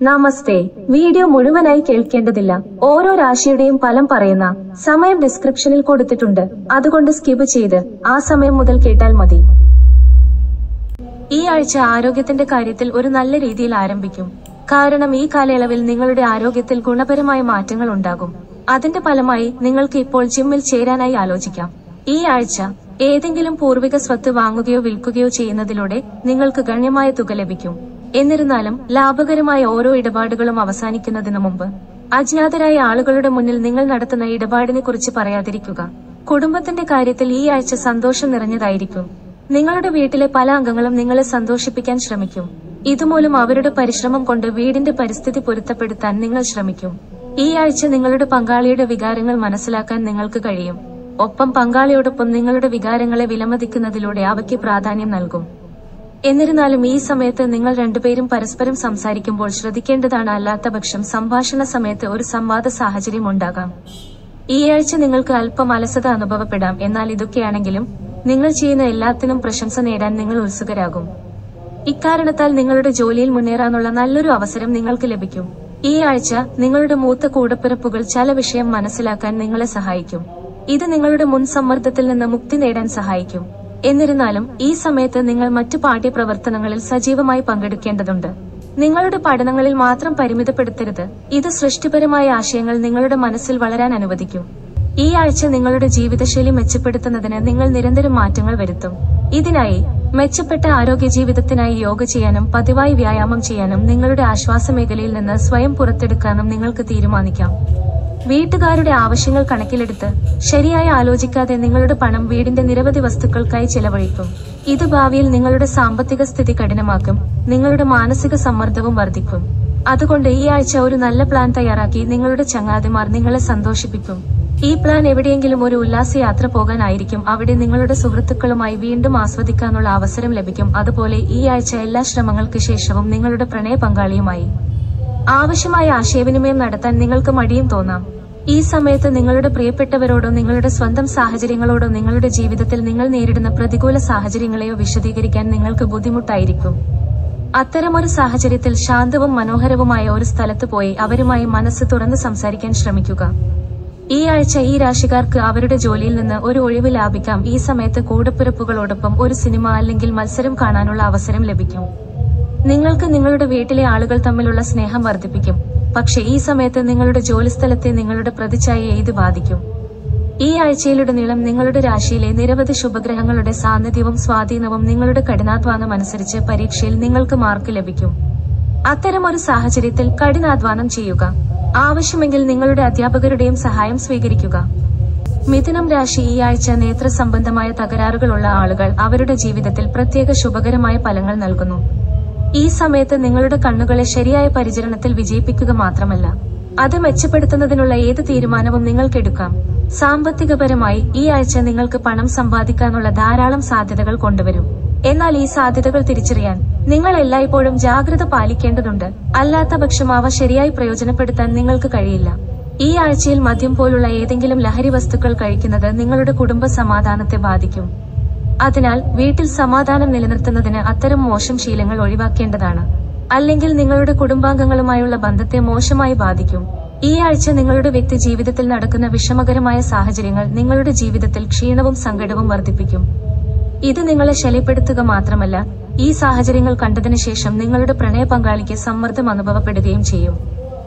നമസ്തേ video മുഴുവനായി കേൾക്കേണ്ടതില്ല ഓരോ രാശിയുടെയും ഫലം പറയുന്ന സമയം ഡിസ്ക്രിപ്ഷനിൽ കൊടുത്തിട്ടുണ്ട് അതുകൊണ്ട് സ്കിപ്പ് ചെയ്ത് ആ സമയം മുതൽ കേട്ടാൽ മതി ഈ ആഴ്ച ആരോഗ്യത്തിന്റെ കാര്യത്തിൽ ഒരു നല്ല രീതിയിൽ ആരംഭിക്കും കാരണം ഈ കാലയളവിൽ നിങ്ങളുടെ ആരോഗ്യത്തിൽ ഗുണപരമായ മാറ്റങ്ങൾ ഉണ്ടാകും അതിന്റെ ഫലമായി നിങ്ങൾക്ക് ഇപ്പോൾ ജിമ്മിൽ ചേരാനായി ആലോചിക്കാം ഈ ആഴ്ച ഏതെങ്കിലും പൂർവിക സ്വത്ത് വാങ്ങുകയോ വിൽക്കുകയോ ചെയ്യുന്നതിലൂടെ നിങ്ങൾക്ക് ഗണ്യമായ തുക ലഭിക്കും എന്നിരുന്നാലും ലാഭകരമായ ഓരോ ഇടപാടുകളും അവസാനിക്കുന്നതിന് മുമ്പ് അജ്ഞാതരായ ആളുകളുടെ മുന്നിൽ നിങ്ങൾ നടത്തുന്ന ഇടപാടിനെ കുറിച്ച് പറയാതിരിക്കുക കുടുംബത്തിന്റെ കാര്യത്തിൽ ഈ ആഴ്ച സന്തോഷം നിറഞ്ഞതായിരിക്കും നിങ്ങളുടെ വീട്ടിലെ പല അംഗങ്ങളും നിങ്ങളെ സന്തോഷിപ്പിക്കാൻ ശ്രമിക്കും ഇതുമൂലം അവരുടെ പരിശ്രമം കൊണ്ട് വീടിന്റെ പരിസ്ഥിതി പൊരുത്തപ്പെടുത്താൻ നിങ്ങൾ ശ്രമിക്കും ഈ ആഴ്ച നിങ്ങളുടെ പങ്കാളിയുടെ വികാരങ്ങൾ മനസ്സിലാക്കാൻ നിങ്ങൾക്ക് കഴിയും ഒപ്പം പങ്കാളിയോടൊപ്പം നിങ്ങളുടെ വികാരങ്ങളെ വിലമതിക്കുന്നതിലൂടെ അവയ്ക്ക് പ്രാധാന്യം നൽകും എന്നിരുന്നാലും ഈ സമയത്ത് നിങ്ങൾ രണ്ടുപേരും പരസ്പരം സംസാരിക്കുമ്പോൾ ശ്രദ്ധിക്കേണ്ടതാണ് അല്ലാത്തപക്ഷം സംഭാഷണ സമയത്ത് ഒരു സംവാദ സാഹചര്യം ഉണ്ടാകാം ഈ ആഴ്ച നിങ്ങൾക്ക് അല്പം അലസത അനുഭവപ്പെടാം എന്നാൽ ഇതൊക്കെയാണെങ്കിലും നിങ്ങൾ ചെയ്യുന്ന എല്ലാത്തിനും പ്രശംസ നേടാൻ നിങ്ങൾ ഉത്സുകരാകും ഇക്കാരണത്താൽ നിങ്ങളുടെ ജോലിയിൽ മുന്നേറാനുള്ള നല്ലൊരു അവസരം നിങ്ങൾക്ക് ലഭിക്കും ഈ ആഴ്ച നിങ്ങളുടെ മൂത്ത കൂടപ്പിറപ്പുകൾ ചില വിഷയം മനസ്സിലാക്കാൻ നിങ്ങളെ സഹായിക്കും ഇത് നിങ്ങളുടെ മുൻ സമ്മർദ്ദത്തിൽ നിന്ന് മുക്തി നേടാൻ സഹായിക്കും എന്നിരുന്നാലും ഈ സമയത്ത് നിങ്ങൾ മറ്റു പാഠ്യപ്രവർത്തനങ്ങളിൽ സജീവമായി പങ്കെടുക്കേണ്ടതുണ്ട് നിങ്ങളുടെ പഠനങ്ങളിൽ മാത്രം പരിമിതപ്പെടുത്തരുത് ഇത് സൃഷ്ടിപരമായ ആശയങ്ങൾ നിങ്ങളുടെ മനസ്സിൽ വളരാൻ അനുവദിക്കും ഈ ആഴ്ച നിങ്ങളുടെ ജീവിതശൈലി മെച്ചപ്പെടുത്തുന്നതിന് നിങ്ങൾ നിരന്തരം മാറ്റങ്ങൾ വരുത്തും ഇതിനായി മെച്ചപ്പെട്ട ആരോഗ്യ ജീവിതത്തിനായി യോഗ ചെയ്യാനും പതിവായി വ്യായാമം ചെയ്യാനും നിങ്ങളുടെ ആശ്വാസ മേഖലയിൽ നിന്ന് സ്വയം പുറത്തെടുക്കാനും നിങ്ങൾക്ക് തീരുമാനിക്കാം വീട്ടുകാരുടെ ആവശ്യങ്ങൾ കണക്കിലെടുത്ത് ശരിയായി ആലോചിക്കാതെ നിങ്ങളുടെ പണം വീടിന്റെ നിരവധി വസ്തുക്കൾക്കായി ചെലവഴിക്കും ഇത് ഭാവിയിൽ നിങ്ങളുടെ സാമ്പത്തിക സ്ഥിതി കഠിനമാക്കും നിങ്ങളുടെ മാനസിക സമ്മർദ്ദവും വർദ്ധിക്കും അതുകൊണ്ട് ഈ ആഴ്ച ഒരു നല്ല പ്ലാൻ തയ്യാറാക്കി നിങ്ങളുടെ ചങ്ങാതിമാർ നിങ്ങളെ സന്തോഷിപ്പിക്കും ഈ പ്ലാൻ എവിടെയെങ്കിലും ഒരു ഉല്ലാസയാത്ര പോകാനായിരിക്കും അവിടെ നിങ്ങളുടെ സുഹൃത്തുക്കളുമായി വീണ്ടും ആസ്വദിക്കാനുള്ള അവസരം ലഭിക്കും അതുപോലെ ഈ ആഴ്ച എല്ലാ ശ്രമങ്ങൾക്ക് ശേഷവും നിങ്ങളുടെ പ്രണയ പങ്കാളിയുമായി ആവശ്യമായ ആശയവിനിമയം നടത്താൻ നിങ്ങൾക്ക് മടിയും തോന്നാം ഈ സമയത്ത് നിങ്ങളുടെ പ്രിയപ്പെട്ടവരോടോ നിങ്ങളുടെ സ്വന്തം സാഹചര്യങ്ങളോടോ നിങ്ങളുടെ ജീവിതത്തിൽ നിങ്ങൾ നേരിടുന്ന പ്രതികൂല സാഹചര്യങ്ങളെയോ വിശദീകരിക്കാൻ നിങ്ങൾക്ക് ബുദ്ധിമുട്ടായിരിക്കും അത്തരമൊരു സാഹചര്യത്തിൽ ശാന്തവും മനോഹരവുമായ ഒരു സ്ഥലത്ത് പോയി അവരുമായി മനസ്സ് തുറന്ന് സംസാരിക്കാൻ ശ്രമിക്കുക ഈ ആഴ്ച ഈ രാശിക്കാർക്ക് അവരുടെ ജോലിയിൽ നിന്ന് ഒരു ഒഴിവ് ലാഭിക്കാം ഈ സമയത്ത് കൂടപ്പിറപ്പുകളോടൊപ്പം ഒരു സിനിമ അല്ലെങ്കിൽ മത്സരം കാണാനുള്ള അവസരം ലഭിക്കും നിങ്ങൾക്ക് നിങ്ങളുടെ വീട്ടിലെ ആളുകൾ തമ്മിലുള്ള സ്നേഹം വർദ്ധിപ്പിക്കും പക്ഷെ ഈ സമയത്ത് നിങ്ങളുടെ ജോലിസ്ഥലത്തെ നിങ്ങളുടെ പ്രതിച്ഛായയെ ഇത് ബാധിക്കും ഈ ആഴ്ചയിലുടനീളം നിങ്ങളുടെ രാശിയിലെ നിരവധി ശുഭഗ്രഹങ്ങളുടെ സാന്നിധ്യവും സ്വാധീനവും നിങ്ങളുടെ കഠിനാധ്വാനം അനുസരിച്ച് പരീക്ഷയിൽ നിങ്ങൾക്ക് മാർക്ക് ലഭിക്കും അത്തരമൊരു സാഹചര്യത്തിൽ കഠിനാധ്വാനം ചെയ്യുക ആവശ്യമെങ്കിൽ നിങ്ങളുടെ അധ്യാപകരുടെയും സഹായം സ്വീകരിക്കുക മിഥുനം രാശി ഈ ആഴ്ച നേത്ര സംബന്ധമായ തകരാറുകളുള്ള ആളുകൾ അവരുടെ ജീവിതത്തിൽ പ്രത്യേക ശുഭകരമായ ഫലങ്ങൾ നൽകുന്നു ഈ സമയത്ത് നിങ്ങളുടെ കണ്ണുകളെ ശരിയായ പരിചരണത്തിൽ വിജയിപ്പിക്കുക മാത്രമല്ല അത് മെച്ചപ്പെടുത്തുന്നതിനുള്ള ഏത് തീരുമാനവും നിങ്ങൾക്കെടുക്കാം സാമ്പത്തികപരമായി ഈ ആഴ്ച നിങ്ങൾക്ക് പണം സമ്പാദിക്കാനുള്ള ധാരാളം സാധ്യതകൾ കൊണ്ടുവരും എന്നാൽ ഈ സാധ്യതകൾ തിരിച്ചറിയാൻ നിങ്ങൾ എല്ലായ്പ്പോഴും ജാഗ്രത പാലിക്കേണ്ടതുണ്ട് അല്ലാത്ത പക്ഷം അവ ശരിയായി പ്രയോജനപ്പെടുത്താൻ നിങ്ങൾക്ക് കഴിയില്ല ഈ ആഴ്ചയിൽ മദ്യം പോലുള്ള ഏതെങ്കിലും ലഹരി വസ്തുക്കൾ കഴിക്കുന്നത് നിങ്ങളുടെ കുടുംബ സമാധാനത്തെ ബാധിക്കും അതിനാൽ വീട്ടിൽ സമാധാനം നിലനിർത്തുന്നതിന് അത്തരം മോശം ശീലങ്ങൾ ഒഴിവാക്കേണ്ടതാണ് അല്ലെങ്കിൽ നിങ്ങളുടെ കുടുംബാംഗങ്ങളുമായുള്ള ബന്ധത്തെ മോശമായി ബാധിക്കും ഈ ആഴ്ച നിങ്ങളുടെ വ്യക്തി ജീവിതത്തിൽ നടക്കുന്ന വിഷമകരമായ സാഹചര്യങ്ങൾ നിങ്ങളുടെ ജീവിതത്തിൽ ക്ഷീണവും സങ്കടവും വർദ്ധിപ്പിക്കും ഇത് നിങ്ങളെ ശല്യപ്പെടുത്തുക മാത്രമല്ല ഈ സാഹചര്യങ്ങൾ കണ്ടതിനു ശേഷം നിങ്ങളുടെ പ്രണയ പങ്കാളിക്ക് സമ്മർദ്ദം അനുഭവപ്പെടുകയും ചെയ്യും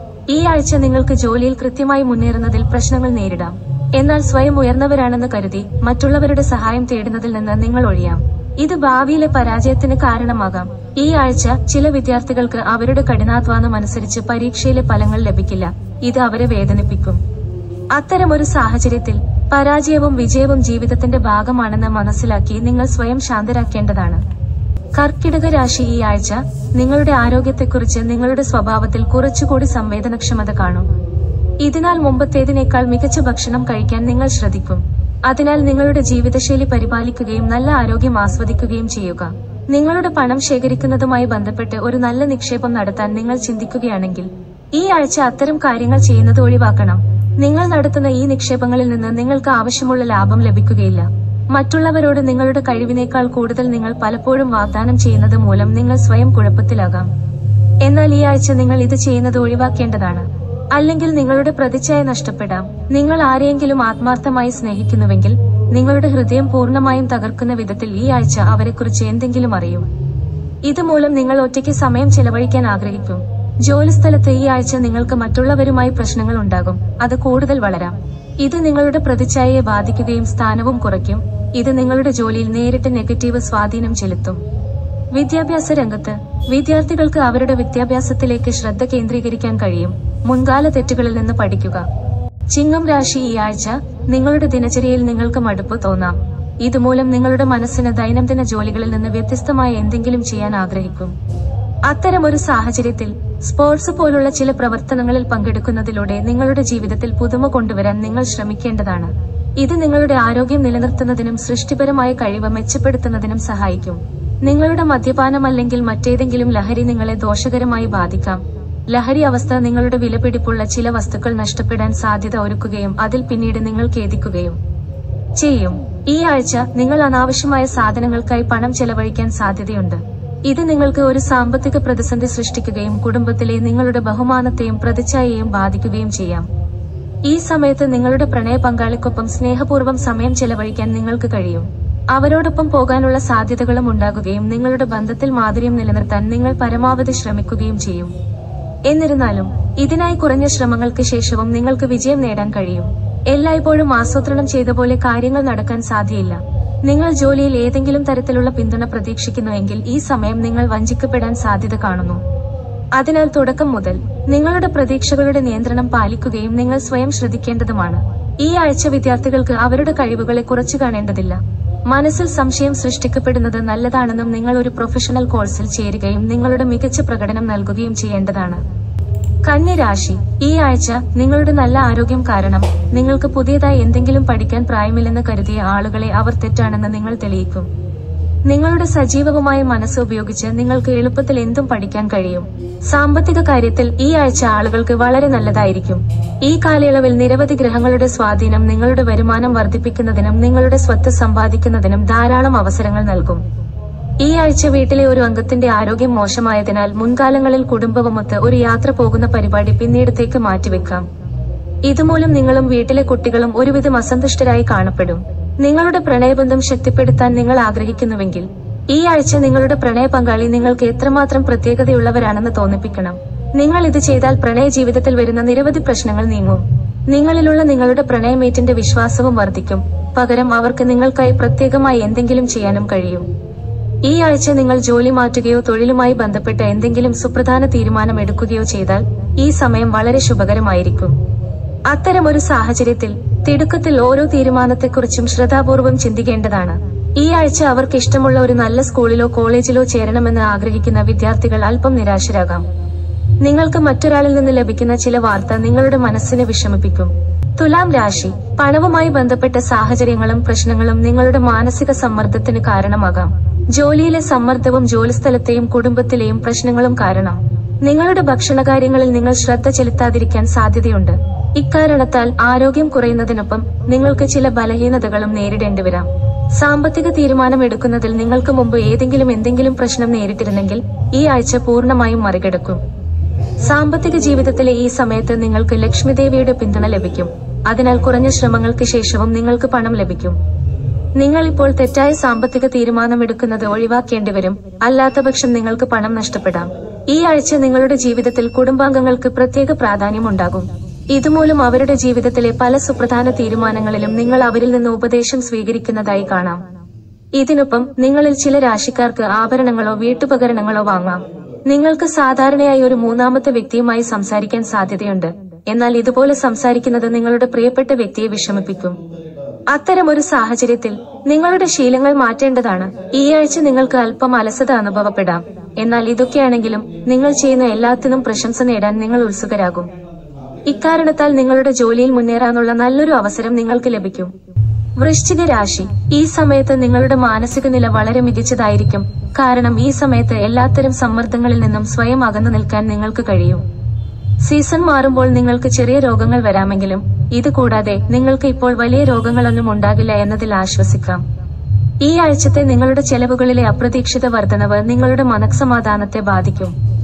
ഈ ആഴ്ച നിങ്ങൾക്ക് ജോലിയിൽ കൃത്യമായി മുന്നേറുന്നതിൽ പ്രശ്നങ്ങൾ നേരിടാം എന്നാൽ സ്വയം ഉയർന്നവരാണെന്ന് കരുതി മറ്റുള്ളവരുടെ സഹായം തേടുന്നതിൽ നിന്ന് നിങ്ങൾ ഒഴിയാം ഇത് ഭാവിയിലെ പരാജയത്തിന് കാരണമാകാം ഈ ആഴ്ച ചില വിദ്യാർത്ഥികൾക്ക് അവരുടെ കഠിനാധ്വാനം അനുസരിച്ച് പരീക്ഷയിലെ ഫലങ്ങൾ ലഭിക്കില്ല ഇത് അവരെ വേദനിപ്പിക്കും അത്തരമൊരു സാഹചര്യത്തിൽ പരാജയവും വിജയവും ജീവിതത്തിന്റെ ഭാഗമാണെന്ന് മനസ്സിലാക്കി നിങ്ങൾ സ്വയം ശാന്തരാക്കേണ്ടതാണ് കർക്കിടക രാശി ഈ ആഴ്ച നിങ്ങളുടെ ആരോഗ്യത്തെക്കുറിച്ച് നിങ്ങളുടെ സ്വഭാവത്തിൽ കുറച്ചുകൂടി സംവേദനക്ഷമത കാണും ഇതിനാൽ മുമ്പത്തേതിനേക്കാൾ മികച്ച ഭക്ഷണം കഴിക്കാൻ നിങ്ങൾ ശ്രദ്ധിക്കും അതിനാൽ നിങ്ങളുടെ ജീവിതശൈലി പരിപാലിക്കുകയും നല്ല ആരോഗ്യം ആസ്വദിക്കുകയും ചെയ്യുക നിങ്ങളുടെ പണം ശേഖരിക്കുന്നതുമായി ബന്ധപ്പെട്ട് ഒരു നല്ല നിക്ഷേപം നടത്താൻ നിങ്ങൾ ചിന്തിക്കുകയാണെങ്കിൽ ഈ ആഴ്ച അത്തരം കാര്യങ്ങൾ ചെയ്യുന്നത് ഒഴിവാക്കണം നിങ്ങൾ നടത്തുന്ന ഈ നിക്ഷേപങ്ങളിൽ നിന്ന് നിങ്ങൾക്ക് ആവശ്യമുള്ള ലാഭം ലഭിക്കുകയില്ല മറ്റുള്ളവരോട് നിങ്ങളുടെ കഴിവിനേക്കാൾ കൂടുതൽ നിങ്ങൾ പലപ്പോഴും വാഗ്ദാനം ചെയ്യുന്നത് മൂലം നിങ്ങൾ സ്വയം കുഴപ്പത്തിലാകാം എന്നാൽ ഈ ആഴ്ച നിങ്ങൾ ഇത് ചെയ്യുന്നത് ഒഴിവാക്കേണ്ടതാണ് അല്ലെങ്കിൽ നിങ്ങളുടെ പ്രതിച്ഛായ നഷ്ടപ്പെടാം നിങ്ങൾ ആരെയെങ്കിലും ആത്മാർത്ഥമായി സ്നേഹിക്കുന്നുവെങ്കിൽ നിങ്ങളുടെ ഹൃദയം പൂർണ്ണമായും തകർക്കുന്ന വിധത്തിൽ ഈ ആഴ്ച അവരെക്കുറിച്ച് എന്തെങ്കിലും അറിയും ഇതുമൂലം നിങ്ങൾ ഒറ്റയ്ക്ക് സമയം ചെലവഴിക്കാൻ ആഗ്രഹിക്കും ജോലിസ്ഥലത്ത് ഈ ആഴ്ച നിങ്ങൾക്ക് മറ്റുള്ളവരുമായി പ്രശ്നങ്ങൾ ഉണ്ടാകും അത് കൂടുതൽ വളരാം ഇത് നിങ്ങളുടെ പ്രതിച്ഛായയെ ബാധിക്കുകയും സ്ഥാനവും കുറയ്ക്കും ഇത് നിങ്ങളുടെ ജോലിയിൽ നേരിട്ട് നെഗറ്റീവ് സ്വാധീനം ചെലുത്തും വിദ്യാഭ്യാസ രംഗത്ത് വിദ്യാർത്ഥികൾക്ക് അവരുടെ വിദ്യാഭ്യാസത്തിലേക്ക് ശ്രദ്ധ കേന്ദ്രീകരിക്കാൻ കഴിയും മുൻകാല തെറ്റുകളിൽ നിന്ന് പഠിക്കുക ചിങ്ങം രാശി ഈ ആഴ്ച നിങ്ങളുടെ ദിനചര്യയിൽ നിങ്ങൾക്ക് മടുപ്പ് തോന്നാം ഇതുമൂലം നിങ്ങളുടെ മനസ്സിന് ദൈനംദിന ജോലികളിൽ നിന്ന് വ്യത്യസ്തമായ എന്തെങ്കിലും ചെയ്യാൻ ആഗ്രഹിക്കും അത്തരമൊരു സാഹചര്യത്തിൽ സ്പോർട്സ് പോലുള്ള ചില പ്രവർത്തനങ്ങളിൽ പങ്കെടുക്കുന്നതിലൂടെ നിങ്ങളുടെ ജീവിതത്തിൽ പുതുമ കൊണ്ടുവരാൻ നിങ്ങൾ ശ്രമിക്കേണ്ടതാണ് ഇത് നിങ്ങളുടെ ആരോഗ്യം നിലനിർത്തുന്നതിനും സൃഷ്ടിപരമായ കഴിവ് മെച്ചപ്പെടുത്തുന്നതിനും സഹായിക്കും നിങ്ങളുടെ മദ്യപാനം അല്ലെങ്കിൽ മറ്റേതെങ്കിലും ലഹരി നിങ്ങളെ ദോഷകരമായി ബാധിക്കാം ലഹരി അവസ്ഥ നിങ്ങളുടെ വിലപിടിപ്പുള്ള ചില വസ്തുക്കൾ നഷ്ടപ്പെടാൻ സാധ്യത ഒരുക്കുകയും അതിൽ പിന്നീട് നിങ്ങൾ ഖേദിക്കുകയും ചെയ്യും ഈ ആഴ്ച നിങ്ങൾ അനാവശ്യമായ സാധനങ്ങൾക്കായി പണം ചെലവഴിക്കാൻ സാധ്യതയുണ്ട് ഇത് നിങ്ങൾക്ക് ഒരു സാമ്പത്തിക പ്രതിസന്ധി സൃഷ്ടിക്കുകയും കുടുംബത്തിലെ നിങ്ങളുടെ ബഹുമാനത്തെയും പ്രതിച്ഛായയെയും ബാധിക്കുകയും ചെയ്യാം ഈ സമയത്ത് നിങ്ങളുടെ പ്രണയ പങ്കാളിക്കൊപ്പം സ്നേഹപൂർവ്വം സമയം ചെലവഴിക്കാൻ നിങ്ങൾക്ക് കഴിയും അവരോടൊപ്പം പോകാനുള്ള സാധ്യതകളും ഉണ്ടാകുകയും നിങ്ങളുടെ ബന്ധത്തിൽ മാധുര്യം നിലനിർത്താൻ നിങ്ങൾ പരമാവധി ശ്രമിക്കുകയും ചെയ്യും എന്നിരുന്നാലും ഇതിനായി കുറഞ്ഞ ശ്രമങ്ങൾക്ക് ശേഷവും നിങ്ങൾക്ക് വിജയം നേടാൻ കഴിയും എല്ലായ്പ്പോഴും ആസൂത്രണം ചെയ്ത പോലെ കാര്യങ്ങൾ നടക്കാൻ സാധ്യയില്ല നിങ്ങൾ ജോലിയിൽ ഏതെങ്കിലും തരത്തിലുള്ള പിന്തുണ പ്രതീക്ഷിക്കുന്നുവെങ്കിൽ ഈ സമയം നിങ്ങൾ വഞ്ചിക്കപ്പെടാൻ സാധ്യത കാണുന്നു അതിനാൽ തുടക്കം മുതൽ നിങ്ങളുടെ പ്രതീക്ഷകളുടെ നിയന്ത്രണം പാലിക്കുകയും നിങ്ങൾ സ്വയം ശ്രദ്ധിക്കേണ്ടതുമാണ് ഈ ആഴ്ച വിദ്യാർത്ഥികൾക്ക് അവരുടെ കഴിവുകളെ കുറച്ചു കാണേണ്ടതില്ല മനസ്സിൽ സംശയം സൃഷ്ടിക്കപ്പെടുന്നത് നല്ലതാണെന്നും നിങ്ങൾ ഒരു പ്രൊഫഷണൽ കോഴ്സിൽ ചേരുകയും നിങ്ങളുടെ മികച്ച പ്രകടനം നൽകുകയും ചെയ്യേണ്ടതാണ് കന്യരാശി ഈ ആഴ്ച നിങ്ങളുടെ നല്ല ആരോഗ്യം കാരണം നിങ്ങൾക്ക് പുതിയതായി എന്തെങ്കിലും പഠിക്കാൻ പ്രായമില്ലെന്ന് കരുതിയ ആളുകളെ അവർ തെറ്റാണെന്ന് നിങ്ങൾ തെളിയിക്കും നിങ്ങളുടെ സജീവമായ മനസ്സ് ഉപയോഗിച്ച് നിങ്ങൾക്ക് എളുപ്പത്തിൽ എന്തും പഠിക്കാൻ കഴിയും സാമ്പത്തിക കാര്യത്തിൽ ഈ ആഴ്ച ആളുകൾക്ക് വളരെ നല്ലതായിരിക്കും ഈ കാലയളവിൽ നിരവധി ഗ്രഹങ്ങളുടെ സ്വാധീനം നിങ്ങളുടെ വരുമാനം വർദ്ധിപ്പിക്കുന്നതിനും നിങ്ങളുടെ സ്വത്ത് സമ്പാദിക്കുന്നതിനും ധാരാളം അവസരങ്ങൾ നൽകും ഈ ആഴ്ച വീട്ടിലെ ഒരു അംഗത്തിന്റെ ആരോഗ്യം മോശമായതിനാൽ മുൻകാലങ്ങളിൽ കുടുംബവുമൊത്ത് ഒരു യാത്ര പോകുന്ന പരിപാടി പിന്നീടത്തേക്ക് മാറ്റിവെക്കാം ഇതുമൂലം നിങ്ങളും വീട്ടിലെ കുട്ടികളും ഒരുവിധം അസന്തുഷ്ടരായി കാണപ്പെടും നിങ്ങളുടെ പ്രണയബന്ധം ശക്തിപ്പെടുത്താൻ നിങ്ങൾ ആഗ്രഹിക്കുന്നുവെങ്കിൽ ഈ ആഴ്ച നിങ്ങളുടെ പ്രണയ പങ്കാളി നിങ്ങൾക്ക് എത്രമാത്രം പ്രത്യേകതയുള്ളവരാണെന്ന് തോന്നിപ്പിക്കണം നിങ്ങൾ ഇത് ചെയ്താൽ പ്രണയ ജീവിതത്തിൽ വരുന്ന നിരവധി പ്രശ്നങ്ങൾ നീങ്ങും നിങ്ങളിലുള്ള നിങ്ങളുടെ പ്രണയമേറ്റിന്റെ വിശ്വാസവും വർദ്ധിക്കും പകരം അവർക്ക് നിങ്ങൾക്കായി പ്രത്യേകമായി എന്തെങ്കിലും ചെയ്യാനും കഴിയും ഈ ആഴ്ച നിങ്ങൾ ജോലി മാറ്റുകയോ തൊഴിലുമായി ബന്ധപ്പെട്ട എന്തെങ്കിലും സുപ്രധാന തീരുമാനം എടുക്കുകയോ ചെയ്താൽ ഈ സമയം വളരെ ശുഭകരമായിരിക്കും അത്തരമൊരു സാഹചര്യത്തിൽ തിടുക്കത്തിൽ ഓരോ തീരുമാനത്തെക്കുറിച്ചും ശ്രദ്ധാപൂർവം ചിന്തിക്കേണ്ടതാണ് ഈ ആഴ്ച അവർക്ക് ഇഷ്ടമുള്ള ഒരു നല്ല സ്കൂളിലോ കോളേജിലോ ചേരണമെന്ന് ആഗ്രഹിക്കുന്ന വിദ്യാർത്ഥികൾ അല്പം നിരാശരാകാം നിങ്ങൾക്ക് മറ്റൊരാളിൽ നിന്ന് ലഭിക്കുന്ന ചില വാർത്ത നിങ്ങളുടെ മനസ്സിനെ വിഷമിപ്പിക്കും തുലാം രാശി പണവുമായി ബന്ധപ്പെട്ട സാഹചര്യങ്ങളും പ്രശ്നങ്ങളും നിങ്ങളുടെ മാനസിക സമ്മർദ്ദത്തിന് കാരണമാകാം ജോലിയിലെ സമ്മർദ്ദവും ജോലിസ്ഥലത്തെയും കുടുംബത്തിലെയും പ്രശ്നങ്ങളും കാരണം നിങ്ങളുടെ ഭക്ഷണകാര്യങ്ങളിൽ നിങ്ങൾ ശ്രദ്ധ ചെലുത്താതിരിക്കാൻ സാധ്യതയുണ്ട് ഇക്കാരണത്താൽ ആരോഗ്യം കുറയുന്നതിനൊപ്പം നിങ്ങൾക്ക് ചില ബലഹീനതകളും നേരിടേണ്ടി വരാം സാമ്പത്തിക തീരുമാനം എടുക്കുന്നതിൽ നിങ്ങൾക്ക് മുമ്പ് ഏതെങ്കിലും എന്തെങ്കിലും പ്രശ്നം നേരിട്ടിരുന്നെങ്കിൽ ഈ ആഴ്ച പൂർണ്ണമായും മറികടക്കും സാമ്പത്തിക ജീവിതത്തിലെ ഈ സമയത്ത് നിങ്ങൾക്ക് ലക്ഷ്മിദേവിയുടെ പിന്തുണ ലഭിക്കും അതിനാൽ കുറഞ്ഞ ശ്രമങ്ങൾക്ക് ശേഷവും നിങ്ങൾക്ക് പണം ലഭിക്കും നിങ്ങൾ ഇപ്പോൾ തെറ്റായ സാമ്പത്തിക തീരുമാനമെടുക്കുന്നത് ഒഴിവാക്കേണ്ടി വരും അല്ലാത്തപക്ഷം നിങ്ങൾക്ക് പണം നഷ്ടപ്പെടാം ഈ ആഴ്ച നിങ്ങളുടെ ജീവിതത്തിൽ കുടുംബാംഗങ്ങൾക്ക് പ്രത്യേക പ്രാധാന്യമുണ്ടാകും ഇതുമൂലം അവരുടെ ജീവിതത്തിലെ പല സുപ്രധാന തീരുമാനങ്ങളിലും നിങ്ങൾ അവരിൽ നിന്ന് ഉപദേശം സ്വീകരിക്കുന്നതായി കാണാം ഇതിനൊപ്പം നിങ്ങളിൽ ചില രാശിക്കാർക്ക് ആഭരണങ്ങളോ വീട്ടുപകരണങ്ങളോ വാങ്ങാം നിങ്ങൾക്ക് സാധാരണയായി ഒരു മൂന്നാമത്തെ വ്യക്തിയുമായി സംസാരിക്കാൻ സാധ്യതയുണ്ട് എന്നാൽ ഇതുപോലെ സംസാരിക്കുന്നത് നിങ്ങളുടെ പ്രിയപ്പെട്ട വ്യക്തിയെ വിഷമിപ്പിക്കും അത്തരമൊരു സാഹചര്യത്തിൽ നിങ്ങളുടെ ശീലങ്ങൾ മാറ്റേണ്ടതാണ് ഈ ആഴ്ച നിങ്ങൾക്ക് അല്പം അലസത അനുഭവപ്പെടാം എന്നാൽ ഇതൊക്കെയാണെങ്കിലും നിങ്ങൾ ചെയ്യുന്ന എല്ലാത്തിനും പ്രശംസ നേടാൻ നിങ്ങൾ ഉത്സുകരാകും ഇക്കാരണത്താൽ നിങ്ങളുടെ ജോലിയിൽ മുന്നേറാനുള്ള നല്ലൊരു അവസരം നിങ്ങൾക്ക് ലഭിക്കും വൃശ്ചിക രാശി ഈ സമയത്ത് നിങ്ങളുടെ മാനസിക നില വളരെ മികച്ചതായിരിക്കും കാരണം ഈ സമയത്ത് എല്ലാത്തരം സമ്മർദ്ദങ്ങളിൽ നിന്നും സ്വയം അകന്നു നിൽക്കാൻ നിങ്ങൾക്ക് കഴിയും സീസൺ മാറുമ്പോൾ നിങ്ങൾക്ക് ചെറിയ രോഗങ്ങൾ വരാമെങ്കിലും ഇത് കൂടാതെ നിങ്ങൾക്ക് ഇപ്പോൾ വലിയ രോഗങ്ങളൊന്നും ഉണ്ടാകില്ല എന്നതിൽ ആശ്വസിക്കാം ഈ ആഴ്ചത്തെ നിങ്ങളുടെ ചെലവുകളിലെ അപ്രതീക്ഷിത വർധനവ് നിങ്ങളുടെ മനസ്സമാധാനത്തെ ബാധിക്കും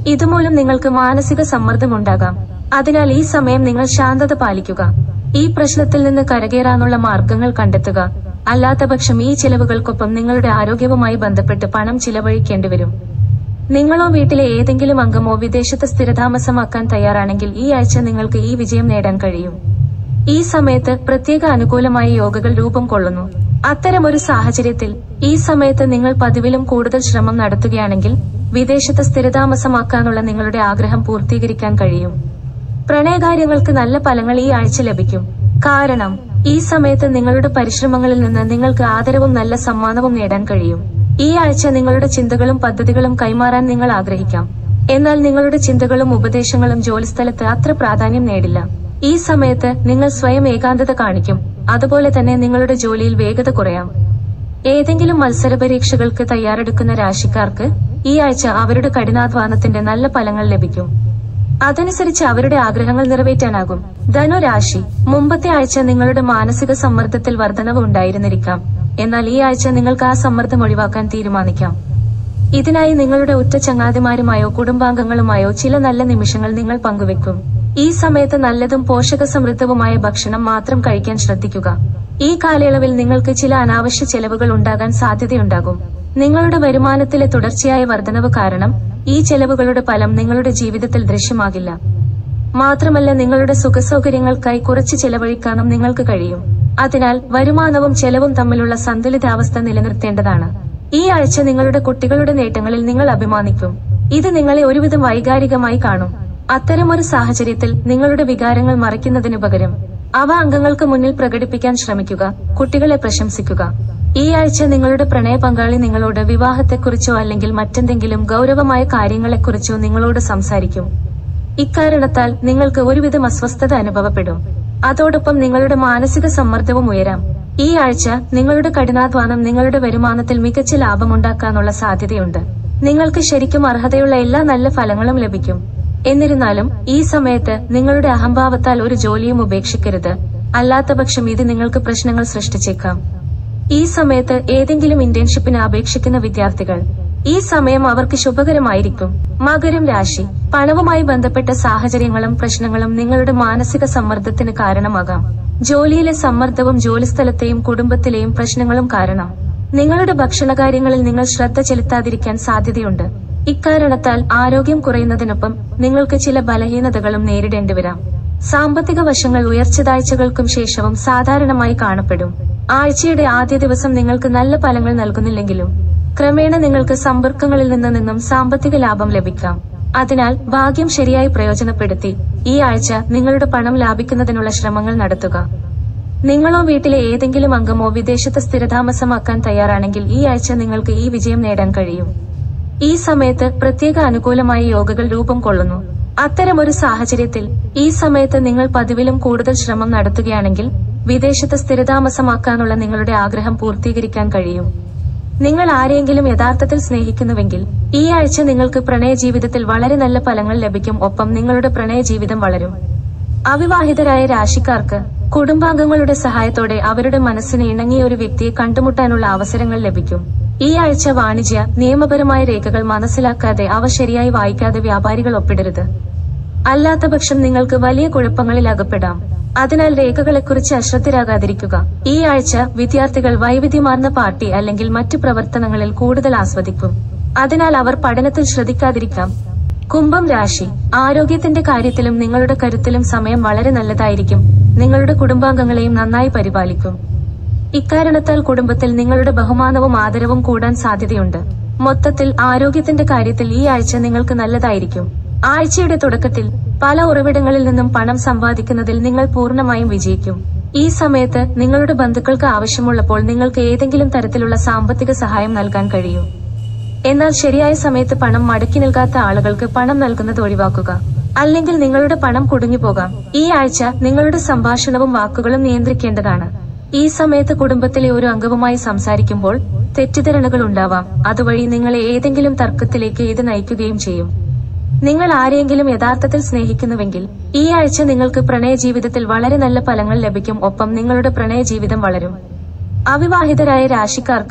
ഇതുമൂലം നിങ്ങൾക്ക് മാനസിക സമ്മർദ്ദം ഉണ്ടാകാം അതിനാൽ ഈ സമയം നിങ്ങൾ ശാന്തത പാലിക്കുക ഈ പ്രശ്നത്തിൽ നിന്ന് കരകയറാനുള്ള മാർഗങ്ങൾ കണ്ടെത്തുക അല്ലാത്തപക്ഷം ഈ ചിലവുകൾക്കൊപ്പം നിങ്ങളുടെ ആരോഗ്യവുമായി ബന്ധപ്പെട്ട് പണം ചിലവഴിക്കേണ്ടി വരും നിങ്ങളോ വീട്ടിലെ ഏതെങ്കിലും അംഗമോ വിദേശത്ത് സ്ഥിരതാമസമാക്കാൻ തയ്യാറാണെങ്കിൽ ഈ ആഴ്ച നിങ്ങൾക്ക് ഈ വിജയം നേടാൻ കഴിയും ഈ സമയത്ത് പ്രത്യേക അനുകൂലമായ യോഗകൾ രൂപം കൊള്ളുന്നു അത്തരമൊരു സാഹചര്യത്തിൽ ഈ സമയത്ത് നിങ്ങൾ പതിവിലും കൂടുതൽ ശ്രമം നടത്തുകയാണെങ്കിൽ വിദേശത്ത് സ്ഥിരതാമസമാക്കാനുള്ള നിങ്ങളുടെ ആഗ്രഹം പൂർത്തീകരിക്കാൻ കഴിയും പ്രണയകാര്യങ്ങൾക്ക് നല്ല ഫലങ്ങൾ ഈ ആഴ്ച ലഭിക്കും കാരണം ഈ സമയത്ത് നിങ്ങളുടെ പരിശ്രമങ്ങളിൽ നിന്ന് നിങ്ങൾക്ക് ആദരവും നല്ല സമ്മാനവും നേടാൻ കഴിയും ഈ ആഴ്ച നിങ്ങളുടെ ചിന്തകളും പദ്ധതികളും കൈമാറാൻ നിങ്ങൾ ആഗ്രഹിക്കാം എന്നാൽ നിങ്ങളുടെ ചിന്തകളും ഉപദേശങ്ങളും ജോലിസ്ഥലത്ത് അത്ര പ്രാധാന്യം നേടില്ല ഈ സമയത്ത് നിങ്ങൾ സ്വയം ഏകാന്തത കാണിക്കും അതുപോലെ തന്നെ നിങ്ങളുടെ ജോലിയിൽ വേഗത കുറയാം ഏതെങ്കിലും മത്സര പരീക്ഷകൾക്ക് തയ്യാറെടുക്കുന്ന രാശിക്കാർക്ക് ഈ ആഴ്ച അവരുടെ കഠിനാധ്വാനത്തിന്റെ നല്ല ഫലങ്ങൾ ലഭിക്കും അതനുസരിച്ച് അവരുടെ ആഗ്രഹങ്ങൾ നിറവേറ്റാനാകും ധനുരാശി മുമ്പത്തെ ആഴ്ച നിങ്ങളുടെ മാനസിക സമ്മർദ്ദത്തിൽ വർധനവ് ഉണ്ടായിരുന്നിരിക്കാം എന്നാൽ ഈ ആഴ്ച നിങ്ങൾക്ക് ആ സമ്മർദ്ദം ഒഴിവാക്കാൻ തീരുമാനിക്കാം ഇതിനായി നിങ്ങളുടെ ഉറ്റ ചങ്ങാതിമാരുമായോ കുടുംബാംഗങ്ങളുമായോ ചില നല്ല നിമിഷങ്ങൾ നിങ്ങൾ പങ്കുവെക്കും ഈ സമയത്ത് നല്ലതും പോഷക സമൃദ്ധവുമായ ഭക്ഷണം മാത്രം കഴിക്കാൻ ശ്രദ്ധിക്കുക ഈ കാലയളവിൽ നിങ്ങൾക്ക് ചില അനാവശ്യ ചെലവുകൾ ഉണ്ടാകാൻ സാധ്യതയുണ്ടാകും നിങ്ങളുടെ വരുമാനത്തിലെ തുടർച്ചയായ വർധനവ് കാരണം ഈ ചെലവുകളുടെ ഫലം നിങ്ങളുടെ ജീവിതത്തിൽ ദൃശ്യമാകില്ല മാത്രമല്ല നിങ്ങളുടെ സുഖസൗകര്യങ്ങൾക്കായി കുറച്ച് ചെലവഴിക്കാനും നിങ്ങൾക്ക് കഴിയും അതിനാൽ വരുമാനവും ചെലവും തമ്മിലുള്ള സന്തുലിതാവസ്ഥ നിലനിർത്തേണ്ടതാണ് ഈ ആഴ്ച നിങ്ങളുടെ കുട്ടികളുടെ നേട്ടങ്ങളിൽ നിങ്ങൾ അഭിമാനിക്കും ഇത് നിങ്ങളെ ഒരുവിധം വൈകാരികമായി കാണും അത്തരമൊരു സാഹചര്യത്തിൽ നിങ്ങളുടെ വികാരങ്ങൾ മറയ്ക്കുന്നതിനു പകരം അവ അംഗങ്ങൾക്ക് മുന്നിൽ പ്രകടിപ്പിക്കാൻ ശ്രമിക്കുക കുട്ടികളെ പ്രശംസിക്കുക ഈ ആഴ്ച നിങ്ങളുടെ പ്രണയ പങ്കാളി നിങ്ങളോട് വിവാഹത്തെക്കുറിച്ചോ അല്ലെങ്കിൽ മറ്റെന്തെങ്കിലും ഗൗരവമായ കാര്യങ്ങളെക്കുറിച്ചോ നിങ്ങളോട് സംസാരിക്കും ഇക്കാരണത്താൽ നിങ്ങൾക്ക് ഒരുവിധം അസ്വസ്ഥത അനുഭവപ്പെടും അതോടൊപ്പം നിങ്ങളുടെ മാനസിക സമ്മർദ്ദവും ഉയരാം ഈ ആഴ്ച നിങ്ങളുടെ കഠിനാധ്വാനം നിങ്ങളുടെ വരുമാനത്തിൽ മികച്ച ലാഭമുണ്ടാക്കാനുള്ള സാധ്യതയുണ്ട് നിങ്ങൾക്ക് ശരിക്കും അർഹതയുള്ള എല്ലാ നല്ല ഫലങ്ങളും ലഭിക്കും എന്നിരുന്നാലും ഈ സമയത്ത് നിങ്ങളുടെ അഹംഭാവത്താൽ ഒരു ജോലിയും ഉപേക്ഷിക്കരുത് അല്ലാത്തപക്ഷം ഇത് നിങ്ങൾക്ക് പ്രശ്നങ്ങൾ സൃഷ്ടിച്ചേക്കാം ഈ സമയത്ത് ഏതെങ്കിലും ഇന്റേൺഷിപ്പിന് അപേക്ഷിക്കുന്ന വിദ്യാർത്ഥികൾ ഈ സമയം അവർക്ക് ശുഭകരമായിരിക്കും മകരം രാശി പണവുമായി ബന്ധപ്പെട്ട സാഹചര്യങ്ങളും പ്രശ്നങ്ങളും നിങ്ങളുടെ മാനസിക സമ്മർദ്ദത്തിന് കാരണമാകാം ജോലിയിലെ സമ്മർദ്ദവും ജോലിസ്ഥലത്തെയും കുടുംബത്തിലെയും പ്രശ്നങ്ങളും കാരണം നിങ്ങളുടെ ഭക്ഷണകാര്യങ്ങളിൽ നിങ്ങൾ ശ്രദ്ധ ചെലുത്താതിരിക്കാൻ സാധ്യതയുണ്ട് ഇക്കാരണത്താൽ ആരോഗ്യം കുറയുന്നതിനൊപ്പം നിങ്ങൾക്ക് ചില ബലഹീനതകളും നേരിടേണ്ടി വരാം സാമ്പത്തിക വശങ്ങൾ ഉയർച്ചതാഴ്ചകൾക്കും ശേഷവും സാധാരണമായി കാണപ്പെടും ആഴ്ചയുടെ ആദ്യ ദിവസം നിങ്ങൾക്ക് നല്ല ഫലങ്ങൾ നൽകുന്നില്ലെങ്കിലും ക്രമേണ നിങ്ങൾക്ക് സമ്പർക്കങ്ങളിൽ നിന്ന് നിന്നും സാമ്പത്തിക ലാഭം ലഭിക്കാം അതിനാൽ ഭാഗ്യം ശരിയായി പ്രയോജനപ്പെടുത്തി ഈ ആഴ്ച നിങ്ങളുടെ പണം ലാഭിക്കുന്നതിനുള്ള ശ്രമങ്ങൾ നടത്തുക നിങ്ങളോ വീട്ടിലെ ഏതെങ്കിലും അംഗമോ വിദേശത്ത് സ്ഥിരതാമസമാക്കാൻ തയ്യാറാണെങ്കിൽ ഈ ആഴ്ച നിങ്ങൾക്ക് ഈ വിജയം നേടാൻ കഴിയും ഈ സമയത്ത് പ്രത്യേക അനുകൂലമായ യോഗകൾ രൂപം കൊള്ളുന്നു അത്തരമൊരു സാഹചര്യത്തിൽ ഈ സമയത്ത് നിങ്ങൾ പതിവിലും കൂടുതൽ ശ്രമം നടത്തുകയാണെങ്കിൽ വിദേശത്ത് സ്ഥിരതാമസമാക്കാനുള്ള നിങ്ങളുടെ ആഗ്രഹം പൂർത്തീകരിക്കാൻ കഴിയും നിങ്ങൾ ആരെയെങ്കിലും യഥാർത്ഥത്തിൽ സ്നേഹിക്കുന്നുവെങ്കിൽ ഈ ആഴ്ച നിങ്ങൾക്ക് പ്രണയ ജീവിതത്തിൽ വളരെ നല്ല ഫലങ്ങൾ ലഭിക്കും ഒപ്പം നിങ്ങളുടെ പ്രണയ ജീവിതം വളരും അവിവാഹിതരായ രാശിക്കാർക്ക് കുടുംബാംഗങ്ങളുടെ സഹായത്തോടെ അവരുടെ മനസ്സിന് ഇണങ്ങിയ ഒരു വ്യക്തിയെ കണ്ടുമുട്ടാനുള്ള അവസരങ്ങൾ ലഭിക്കും ഈ ആഴ്ച വാണിജ്യ നിയമപരമായ രേഖകൾ മനസ്സിലാക്കാതെ അവ ശരിയായി വായിക്കാതെ വ്യാപാരികൾ ഒപ്പിടരുത് അല്ലാത്തപക്ഷം നിങ്ങൾക്ക് വലിയ കുഴപ്പങ്ങളിൽ അകപ്പെടാം അതിനാൽ രേഖകളെക്കുറിച്ച് അശ്രദ്ധരാകാതിരിക്കുക ഈ ആഴ്ച വിദ്യാർത്ഥികൾ വൈവിധ്യമാർന്ന പാർട്ടി അല്ലെങ്കിൽ മറ്റു പ്രവർത്തനങ്ങളിൽ കൂടുതൽ ആസ്വദിക്കും അതിനാൽ അവർ പഠനത്തിൽ ശ്രദ്ധിക്കാതിരിക്കാം കുംഭം രാശി ആരോഗ്യത്തിന്റെ കാര്യത്തിലും നിങ്ങളുടെ കരുത്തിലും സമയം വളരെ നല്ലതായിരിക്കും നിങ്ങളുടെ കുടുംബാംഗങ്ങളെയും നന്നായി പരിപാലിക്കും ഇക്കാരണത്താൽ കുടുംബത്തിൽ നിങ്ങളുടെ ബഹുമാനവും ആദരവും കൂടാൻ സാധ്യതയുണ്ട് മൊത്തത്തിൽ ആരോഗ്യത്തിന്റെ കാര്യത്തിൽ ഈ ആഴ്ച നിങ്ങൾക്ക് നല്ലതായിരിക്കും ആഴ്ചയുടെ തുടക്കത്തിൽ പല ഉറവിടങ്ങളിൽ നിന്നും പണം സമ്പാദിക്കുന്നതിൽ നിങ്ങൾ പൂർണ്ണമായും വിജയിക്കും ഈ സമയത്ത് നിങ്ങളുടെ ബന്ധുക്കൾക്ക് ആവശ്യമുള്ളപ്പോൾ നിങ്ങൾക്ക് ഏതെങ്കിലും തരത്തിലുള്ള സാമ്പത്തിക സഹായം നൽകാൻ കഴിയും എന്നാൽ ശരിയായ സമയത്ത് പണം മടക്കി നൽകാത്ത ആളുകൾക്ക് പണം നൽകുന്നത് ഒഴിവാക്കുക അല്ലെങ്കിൽ നിങ്ങളുടെ പണം കുടുങ്ങിപ്പോകാം ഈ ആഴ്ച നിങ്ങളുടെ സംഭാഷണവും വാക്കുകളും നിയന്ത്രിക്കേണ്ടതാണ് ഈ സമയത്ത് കുടുംബത്തിലെ ഒരു അംഗവുമായി സംസാരിക്കുമ്പോൾ തെറ്റിദ്ധാരണകൾ ഉണ്ടാവാം അതുവഴി നിങ്ങളെ ഏതെങ്കിലും തർക്കത്തിലേക്ക് ഇത് നയിക്കുകയും ചെയ്യും നിങ്ങൾ ആരെയെങ്കിലും യഥാർത്ഥത്തിൽ സ്നേഹിക്കുന്നുവെങ്കിൽ ഈ ആഴ്ച നിങ്ങൾക്ക് പ്രണയ ജീവിതത്തിൽ വളരെ നല്ല ഫലങ്ങൾ ലഭിക്കും ഒപ്പം നിങ്ങളുടെ പ്രണയ ജീവിതം വളരും അവിവാഹിതരായ രാശിക്കാർക്ക്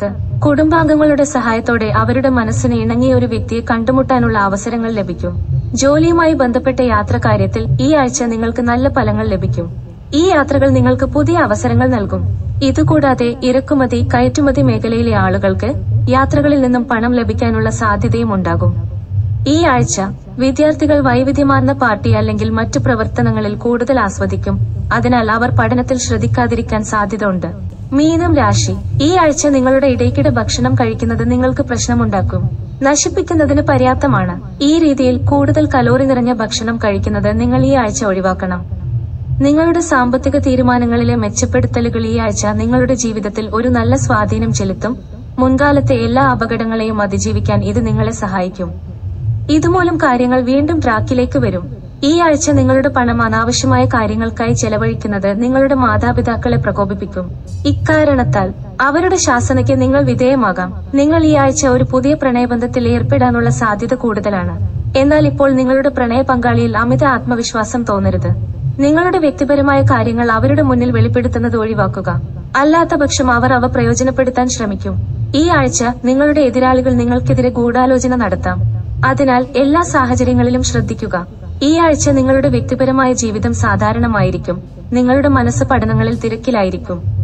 കുടുംബാംഗങ്ങളുടെ സഹായത്തോടെ അവരുടെ മനസ്സിന് ഇണങ്ങിയ ഒരു വ്യക്തിയെ കണ്ടുമുട്ടാനുള്ള അവസരങ്ങൾ ലഭിക്കും ജോലിയുമായി ബന്ധപ്പെട്ട യാത്ര കാര്യത്തിൽ ഈ ആഴ്ച നിങ്ങൾക്ക് നല്ല ഫലങ്ങൾ ലഭിക്കും ഈ യാത്രകൾ നിങ്ങൾക്ക് പുതിയ അവസരങ്ങൾ നൽകും ഇതുകൂടാതെ ഇറക്കുമതി കയറ്റുമതി മേഖലയിലെ ആളുകൾക്ക് യാത്രകളിൽ നിന്നും പണം ലഭിക്കാനുള്ള സാധ്യതയും ഉണ്ടാകും ഈ ആഴ്ച വിദ്യാർത്ഥികൾ വൈവിധ്യമാർന്ന പാർട്ടി അല്ലെങ്കിൽ മറ്റു പ്രവർത്തനങ്ങളിൽ കൂടുതൽ ആസ്വദിക്കും അതിനാൽ അവർ പഠനത്തിൽ ശ്രദ്ധിക്കാതിരിക്കാൻ സാധ്യത ഉണ്ട് മീനം രാശി ഈ ആഴ്ച നിങ്ങളുടെ ഇടയ്ക്കിടെ ഭക്ഷണം കഴിക്കുന്നത് നിങ്ങൾക്ക് പ്രശ്നമുണ്ടാക്കും നശിപ്പിക്കുന്നതിന് പര്യാപ്തമാണ് ഈ രീതിയിൽ കൂടുതൽ കലോറി നിറഞ്ഞ ഭക്ഷണം കഴിക്കുന്നത് നിങ്ങൾ ഈ ആഴ്ച ഒഴിവാക്കണം നിങ്ങളുടെ സാമ്പത്തിക തീരുമാനങ്ങളിലെ മെച്ചപ്പെടുത്തലുകൾ ഈ ആഴ്ച നിങ്ങളുടെ ജീവിതത്തിൽ ഒരു നല്ല സ്വാധീനം ചെലുത്തും മുൻകാലത്തെ എല്ലാ അപകടങ്ങളെയും അതിജീവിക്കാൻ ഇത് നിങ്ങളെ സഹായിക്കും ഇതുമൂലം കാര്യങ്ങൾ വീണ്ടും ട്രാക്കിലേക്ക് വരും ഈ ആഴ്ച നിങ്ങളുടെ പണം അനാവശ്യമായ കാര്യങ്ങൾക്കായി ചെലവഴിക്കുന്നത് നിങ്ങളുടെ മാതാപിതാക്കളെ പ്രകോപിപ്പിക്കും ഇക്കാരണത്താൽ അവരുടെ ശാസനയ്ക്ക് നിങ്ങൾ വിധേയമാകാം നിങ്ങൾ ഈ ആഴ്ച ഒരു പുതിയ പ്രണയബന്ധത്തിൽ ഏർപ്പെടാനുള്ള സാധ്യത കൂടുതലാണ് എന്നാൽ ഇപ്പോൾ നിങ്ങളുടെ പ്രണയ പങ്കാളിയിൽ അമിത ആത്മവിശ്വാസം തോന്നരുത് നിങ്ങളുടെ വ്യക്തിപരമായ കാര്യങ്ങൾ അവരുടെ മുന്നിൽ വെളിപ്പെടുത്തുന്നത് ഒഴിവാക്കുക അല്ലാത്ത പക്ഷം അവർ അവ പ്രയോജനപ്പെടുത്താൻ ശ്രമിക്കും ഈ ആഴ്ച നിങ്ങളുടെ എതിരാളികൾ നിങ്ങൾക്കെതിരെ ഗൂഢാലോചന നടത്താം അതിനാൽ എല്ലാ സാഹചര്യങ്ങളിലും ശ്രദ്ധിക്കുക ഈ ആഴ്ച നിങ്ങളുടെ വ്യക്തിപരമായ ജീവിതം സാധാരണമായിരിക്കും നിങ്ങളുടെ മനസ്സ് പഠനങ്ങളിൽ തിരക്കിലായിരിക്കും